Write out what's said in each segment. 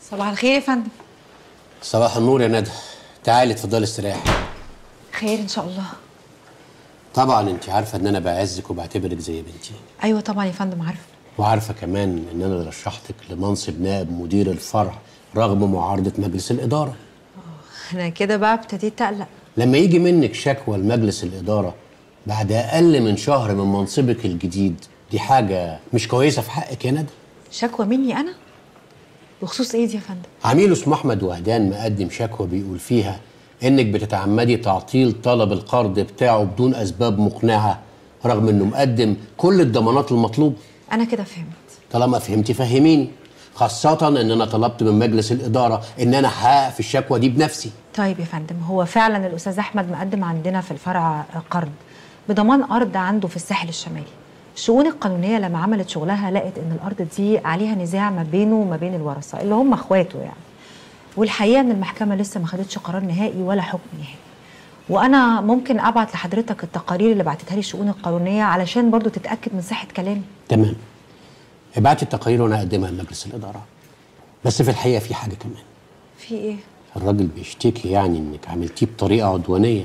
صباح الخير يا فندم صباح النور يا ندى تعالي اتفضلي استريحي خير ان شاء الله طبعا انت عارفه ان انا بعزك وبعتبرك زي بنتي ايوه طبعا يا فندم عارفه وعارفه كمان ان انا رشحتك لمنصب نائب مدير الفرع رغم معارضه مجلس الاداره انا كده بقى ابتديت اقلق لما يجي منك شكوى لمجلس الاداره بعد اقل من شهر من منصبك الجديد دي حاجه مش كويسه في حقك يا ندى شكوى مني انا بخصوص ايه دي يا فندم عميل اسمه احمد وهدان مقدم شكوى بيقول فيها انك بتتعمدي تعطيل طلب القرض بتاعه بدون اسباب مقنعه رغم انه مقدم كل الضمانات المطلوبه انا كده فهمت طالما فهمتي فهميني خاصة ان انا طلبت من مجلس الادارة ان انا هحقق في الشكوى دي بنفسي طيب يا فندم هو فعلا الاستاذ احمد مقدم عندنا في الفرع قرض بضمان ارض عنده في الساحل الشمالي الشؤون القانونيه لما عملت شغلها لقت ان الارض دي عليها نزاع ما بينه وما بين الورثه اللي هم اخواته يعني والحقيقه ان المحكمه لسه ما خدتش قرار نهائي ولا حكم نهائي وانا ممكن ابعت لحضرتك التقارير اللي بعتتها لي الشؤون القانونيه علشان برضو تتاكد من صحه كلامي تمام ابعتي التقارير وانا اقدمها لمجلس الادارة بس في الحقيقة في حاجة كمان في ايه الراجل بيشتكي يعني انك عملتيه بطريقة عدوانية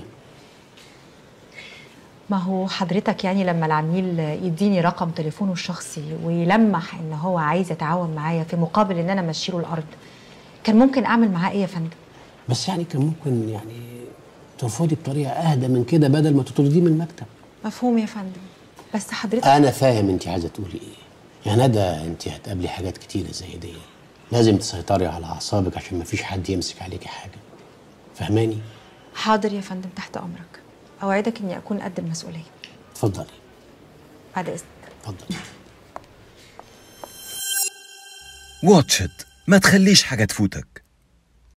ما هو حضرتك يعني لما العميل يديني رقم تليفونه الشخصي ويلمح ان هو عايز يتعاون معايا في مقابل ان انا امشيله الارض كان ممكن اعمل معاه ايه يا فندم بس يعني كان ممكن يعني ترفضي بطريقة اهدى من كده بدل ما تطرديه من المكتب مفهوم يا فندم بس حضرتك انا فاهم انت عايزة تقولي ايه يا ندى انت هتقابلي حاجات كتيرة زي دي لازم تسيطري على اعصابك عشان ما فيش حد يمسك عليكي حاجة فهماني حاضر يا فندم تحت امرك اوعدك اني اكون قد المسؤوليه اتفضلي بعد اذنك اتفضلي واتشت ما تخليش حاجة تفوتك